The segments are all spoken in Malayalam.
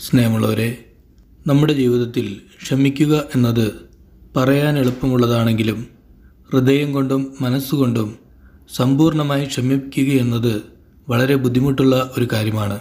സ്നേഹമുള്ളവരെ നമ്മുടെ ജീവിതത്തിൽ ക്ഷമിക്കുക എന്നത് പറയാൻ എളുപ്പമുള്ളതാണെങ്കിലും ഹൃദയം കൊണ്ടും മനസ്സുകൊണ്ടും സമ്പൂർണ്ണമായി ക്ഷമിക്കുക എന്നത് വളരെ ബുദ്ധിമുട്ടുള്ള ഒരു കാര്യമാണ്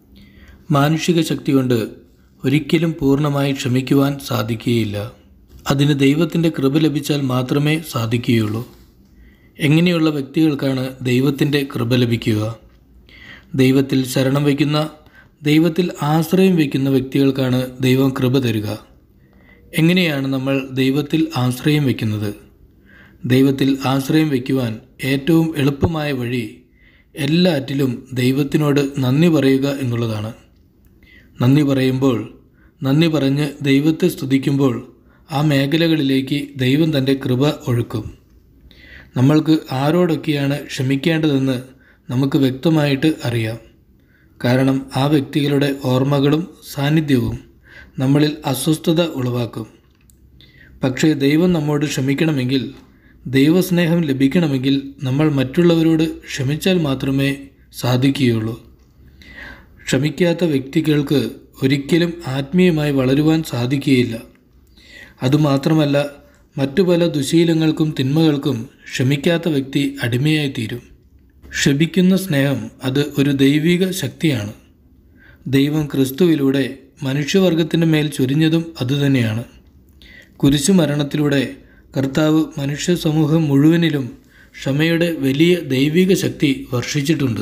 മാനുഷിക ശക്തി കൊണ്ട് ഒരിക്കലും പൂർണ്ണമായി ക്ഷമിക്കുവാൻ സാധിക്കുകയില്ല അതിന് ദൈവത്തിൻ്റെ കൃപ ലഭിച്ചാൽ മാത്രമേ സാധിക്കുകയുള്ളൂ എങ്ങനെയുള്ള വ്യക്തികൾക്കാണ് ദൈവത്തിൻ്റെ കൃപ ലഭിക്കുക ദൈവത്തിൽ ശരണം വയ്ക്കുന്ന ദൈവത്തിൽ ആശ്രയം വയ്ക്കുന്ന വ്യക്തികൾക്കാണ് ദൈവം കൃപ തരിക എങ്ങനെയാണ് നമ്മൾ ദൈവത്തിൽ ആശ്രയം വയ്ക്കുന്നത് ദൈവത്തിൽ ആശ്രയം വയ്ക്കുവാൻ ഏറ്റവും എളുപ്പമായ വഴി എല്ലാറ്റിലും ദൈവത്തിനോട് നന്ദി പറയുക എന്നുള്ളതാണ് നന്ദി പറയുമ്പോൾ നന്ദി പറഞ്ഞ് ദൈവത്തെ സ്തുതിക്കുമ്പോൾ ആ മേഖലകളിലേക്ക് ദൈവം തൻ്റെ കൃപ ഒഴുക്കും നമ്മൾക്ക് ആരോടൊക്കെയാണ് ക്ഷമിക്കേണ്ടതെന്ന് നമുക്ക് വ്യക്തമായിട്ട് അറിയാം കാരണം ആ വ്യക്തികളുടെ ഓർമ്മകളും സാന്നിധ്യവും നമ്മളിൽ അസ്വസ്ഥത ഉളവാക്കും പക്ഷേ ദൈവം നമ്മോട് ക്ഷമിക്കണമെങ്കിൽ ദൈവസ്നേഹം ലഭിക്കണമെങ്കിൽ നമ്മൾ മറ്റുള്ളവരോട് ക്ഷമിച്ചാൽ മാത്രമേ സാധിക്കുകയുള്ളൂ ക്ഷമിക്കാത്ത വ്യക്തികൾക്ക് ഒരിക്കലും ആത്മീയമായി വളരുവാൻ സാധിക്കുകയില്ല അതുമാത്രമല്ല മറ്റു പല ദുശീലങ്ങൾക്കും തിന്മകൾക്കും ക്ഷമിക്കാത്ത വ്യക്തി അടിമയായി തീരും ക്ഷമിക്കുന്ന സ്നേഹം അത് ഒരു ദൈവിക ശക്തിയാണ് ദൈവം ക്രിസ്തുവിലൂടെ മനുഷ്യവർഗത്തിൻ്റെ മേൽ ചൊരിഞ്ഞതും അതുതന്നെയാണ് കുരിശുമരണത്തിലൂടെ കർത്താവ് മനുഷ്യ സമൂഹം മുഴുവനിലും ക്ഷമയുടെ വലിയ ദൈവിക ശക്തി വർഷിച്ചിട്ടുണ്ട്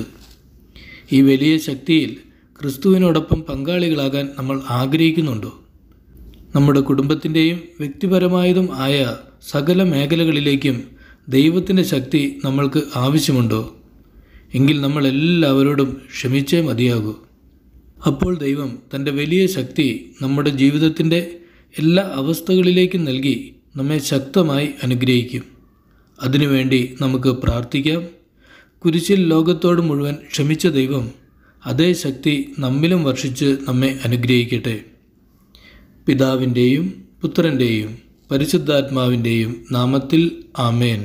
ഈ വലിയ ശക്തിയിൽ ക്രിസ്തുവിനോടൊപ്പം പങ്കാളികളാകാൻ നമ്മൾ ആഗ്രഹിക്കുന്നുണ്ടോ നമ്മുടെ കുടുംബത്തിൻ്റെയും വ്യക്തിപരമായതും ആയ സകല മേഖലകളിലേക്കും ദൈവത്തിൻ്റെ ശക്തി നമ്മൾക്ക് ആവശ്യമുണ്ടോ എങ്കിൽ നമ്മൾ എല്ലാവരോടും ക്ഷമിച്ചേ മതിയാകൂ അപ്പോൾ ദൈവം തൻ്റെ വലിയ ശക്തി നമ്മുടെ ജീവിതത്തിൻ്റെ എല്ലാ അവസ്ഥകളിലേക്കും നൽകി നമ്മെ ശക്തമായി അനുഗ്രഹിക്കും അതിനുവേണ്ടി നമുക്ക് പ്രാർത്ഥിക്കാം കുരിശിൽ ലോകത്തോട് മുഴുവൻ ക്ഷമിച്ച ദൈവം അതേ ശക്തി നമ്മിലും വർഷിച്ച് നമ്മെ അനുഗ്രഹിക്കട്ടെ പിതാവിൻ്റെയും പുത്രൻ്റെയും പരിശുദ്ധാത്മാവിൻ്റെയും നാമത്തിൽ ആമേൻ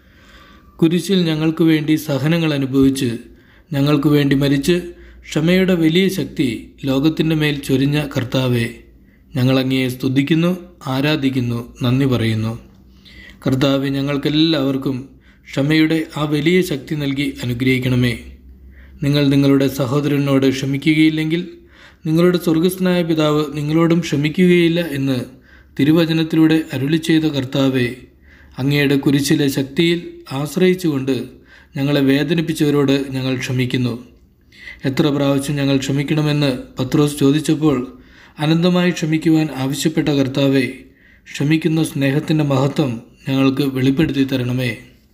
കുരിശിൽ ഞങ്ങൾക്ക് വേണ്ടി സഹനങ്ങൾ അനുഭവിച്ച് ഞങ്ങൾക്ക് വേണ്ടി മരിച്ച് ക്ഷമയുടെ വലിയ ശക്തി ലോകത്തിൻ്റെ മേൽ ചൊരിഞ്ഞ കർത്താവെ ഞങ്ങളങ്ങയെ സ്തുതിക്കുന്നു ആരാധിക്കുന്നു നന്ദി പറയുന്നു കർത്താവ് ഞങ്ങൾക്കെല്ലാവർക്കും ക്ഷമയുടെ ആ വലിയ ശക്തി നൽകി അനുഗ്രഹിക്കണമേ നിങ്ങൾ നിങ്ങളുടെ സഹോദരനോട് ക്ഷമിക്കുകയില്ലെങ്കിൽ നിങ്ങളുടെ സ്വർഗസ്നായ പിതാവ് നിങ്ങളോടും ക്ഷമിക്കുകയില്ല എന്ന് തിരുവചനത്തിലൂടെ അരുളി ചെയ്ത കർത്താവെ അങ്ങയുടെ കുരിശിലെ ശക്തിയിൽ ആശ്രയിച്ചുകൊണ്ട് ഞങ്ങളെ വേദനിപ്പിച്ചവരോട് ഞങ്ങൾ ക്ഷമിക്കുന്നു എത്ര പ്രാവശ്യം ഞങ്ങൾ ക്ഷമിക്കണമെന്ന് പത്രോസ് ചോദിച്ചപ്പോൾ അനന്തമായി ക്ഷമിക്കുവാൻ ആവശ്യപ്പെട്ട കർത്താവെ ക്ഷമിക്കുന്ന സ്നേഹത്തിൻ്റെ മഹത്വം ഞങ്ങൾക്ക് വെളിപ്പെടുത്തി തരണമേ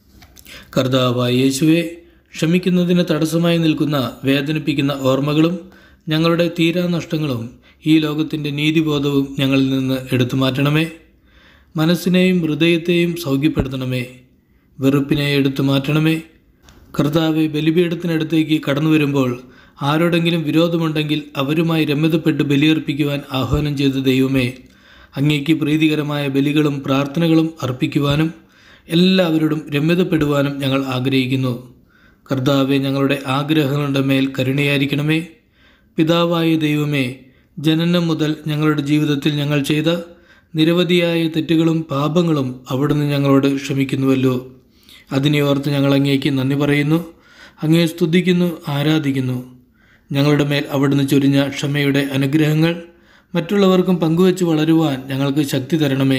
കർത്താവായ യേശുവെ ക്ഷമിക്കുന്നതിന് തടസ്സമായി നിൽക്കുന്ന വേദനിപ്പിക്കുന്ന ഓർമ്മകളും ഞങ്ങളുടെ തീരാനഷ്ടങ്ങളും ഈ ലോകത്തിൻ്റെ നീതിബോധവും ഞങ്ങളിൽ നിന്ന് എടുത്തു മാറ്റണമേ മനസ്സിനെയും ഹൃദയത്തെയും സൗഖ്യപ്പെടുത്തണമേ വെറുപ്പിനെ എടുത്തു മാറ്റണമേ കർത്താവ് ബലിപീഠത്തിനടുത്തേക്ക് കടന്നു വരുമ്പോൾ ആരോടെങ്കിലും വിരോധമുണ്ടെങ്കിൽ അവരുമായി രമ്യതപ്പെട്ട് ബലിയർപ്പിക്കുവാൻ ആഹ്വാനം ചെയ്ത ദൈവമേ അങ്ങേക്ക് പ്രീതികരമായ ബലികളും പ്രാർത്ഥനകളും അർപ്പിക്കുവാനും എല്ലാവരോടും രമ്യതപ്പെടുവാനും ഞങ്ങൾ ആഗ്രഹിക്കുന്നു കർത്താവെ ഞങ്ങളുടെ ആഗ്രഹങ്ങളുടെ മേൽ കരുണയായിരിക്കണമേ പിതാവായ ദൈവമേ ജനനം മുതൽ ഞങ്ങളുടെ ജീവിതത്തിൽ ഞങ്ങൾ ചെയ്ത നിരവധിയായ തെറ്റുകളും പാപങ്ങളും അവിടുന്ന് ഞങ്ങളോട് ക്ഷമിക്കുന്നുവല്ലോ അതിനെ ഓർത്ത് ഞങ്ങൾ അങ്ങേക്ക് നന്ദി പറയുന്നു അങ്ങേ സ്തുതിക്കുന്നു ആരാധിക്കുന്നു ഞങ്ങളുടെ മേൽ അവിടുന്ന് ചൊരിഞ്ഞ ക്ഷമയുടെ അനുഗ്രഹങ്ങൾ മറ്റുള്ളവർക്കും പങ്കുവച്ച് വളരുവാൻ ഞങ്ങൾക്ക് ശക്തി തരണമേ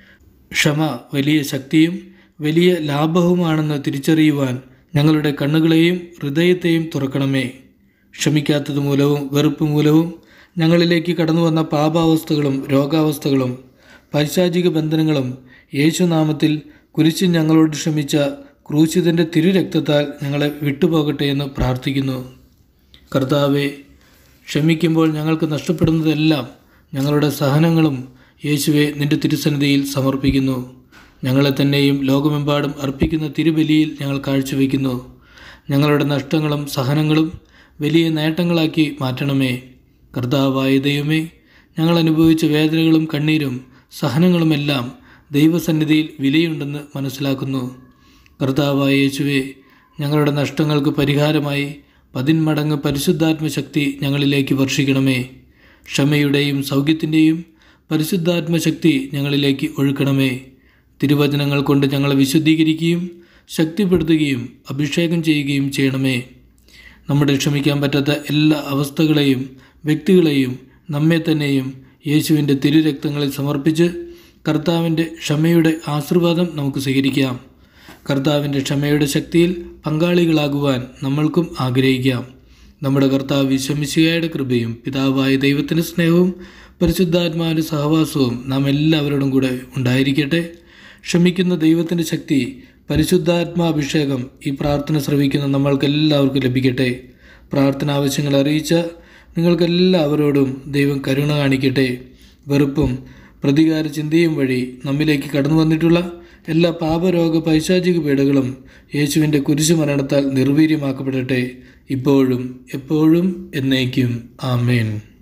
ക്ഷമ വലിയ ശക്തിയും വലിയ ലാഭവുമാണെന്ന് തിരിച്ചറിയുവാൻ ഞങ്ങളുടെ കണ്ണുകളെയും ഹൃദയത്തെയും തുറക്കണമേ ക്ഷമിക്കാത്തത് മൂലവും വെറുപ്പ് മൂലവും ഞങ്ങളിലേക്ക് കടന്നു വന്ന പാപാവസ്ഥകളും രോഗാവസ്ഥകളും പൈശാചിക ബന്ധനങ്ങളും യേശുനാമത്തിൽ കുരിശ് ഞങ്ങളോട് ക്ഷമിച്ച ക്രൂശിതൻ്റെ തിരുരക്തത്താൽ ഞങ്ങളെ വിട്ടുപോകട്ടെ എന്ന് പ്രാർത്ഥിക്കുന്നു കർത്താവെ ക്ഷമിക്കുമ്പോൾ ഞങ്ങൾക്ക് നഷ്ടപ്പെടുന്നതെല്ലാം ഞങ്ങളുടെ സഹനങ്ങളും യേശുവെ നിന്റെ തിരുസന്നിധിയിൽ സമർപ്പിക്കുന്നു ഞങ്ങളെ തന്നെയും ലോകമെമ്പാടും അർപ്പിക്കുന്ന തിരുബലിയിൽ ഞങ്ങൾ കാഴ്ചവെക്കുന്നു ഞങ്ങളുടെ നഷ്ടങ്ങളും സഹനങ്ങളും വലിയ നേട്ടങ്ങളാക്കി മാറ്റണമേ കർത്താവായ ദൈവമേ ഞങ്ങൾ അനുഭവിച്ച വേദനകളും കണ്ണീരും സഹനങ്ങളുമെല്ലാം ദൈവസന്നിധിയിൽ വിലയുണ്ടെന്ന് മനസ്സിലാക്കുന്നു കർത്താവായ യേശുവെ ഞങ്ങളുടെ നഷ്ടങ്ങൾക്ക് പരിഹാരമായി പതിന്മടങ്ങ് പരിശുദ്ധാത്മശക്തി ഞങ്ങളിലേക്ക് വർഷിക്കണമേ ക്ഷമയുടെയും സൗഖ്യത്തിൻ്റെയും പരിശുദ്ധാത്മശക്തി ഞങ്ങളിലേക്ക് ഒഴുക്കണമേ തിരുവചനങ്ങൾ കൊണ്ട് ഞങ്ങളെ വിശുദ്ധീകരിക്കുകയും ശക്തിപ്പെടുത്തുകയും അഭിഷേകം ചെയ്യുകയും ചെയ്യണമേ നമ്മുടെ ക്ഷമിക്കാൻ പറ്റാത്ത എല്ലാ അവസ്ഥകളെയും വ്യക്തികളെയും നമ്മെ തന്നെയും യേശുവിൻ്റെ തിരുരക്തങ്ങളിൽ സമർപ്പിച്ച് കർത്താവിൻ്റെ ക്ഷമയുടെ ആശീർവാദം നമുക്ക് സ്വീകരിക്കാം കർത്താവിൻ്റെ ക്ഷമയുടെ ശക്തിയിൽ പങ്കാളികളാകുവാൻ നമ്മൾക്കും ആഗ്രഹിക്കാം നമ്മുടെ കർത്താവ് വിശ്വമിശിയായുടെ കൃപയും പിതാവായ ദൈവത്തിൻ്റെ സ്നേഹവും പരിശുദ്ധാത്മാവിൻ്റെ സഹവാസവും നാം എല്ലാവരോടും കൂടെ ഉണ്ടായിരിക്കട്ടെ ക്ഷമിക്കുന്ന ദൈവത്തിൻ്റെ ശക്തി പരിശുദ്ധാത്മാഭിഷേകം ഈ പ്രാർത്ഥന ശ്രവിക്കുന്ന നമ്മൾക്ക് എല്ലാവർക്കും ലഭിക്കട്ടെ പ്രാർത്ഥന ആവശ്യങ്ങൾ അറിയിച്ച നിങ്ങൾക്കെല്ലാവരോടും ദൈവം കരുണ കാണിക്കട്ടെ വെറുപ്പും പ്രതികാര ചിന്തയും വഴി നമ്മിലേക്ക് കടന്നു വന്നിട്ടുള്ള എല്ലാ പാപരോഗ പൈശാചിക പീഡകളും യേശുവിൻ്റെ കുരിശു മരണത്താൽ നിർവീര്യമാക്കപ്പെടട്ടെ ഇപ്പോഴും എപ്പോഴും എന്നേക്കും ആമേൻ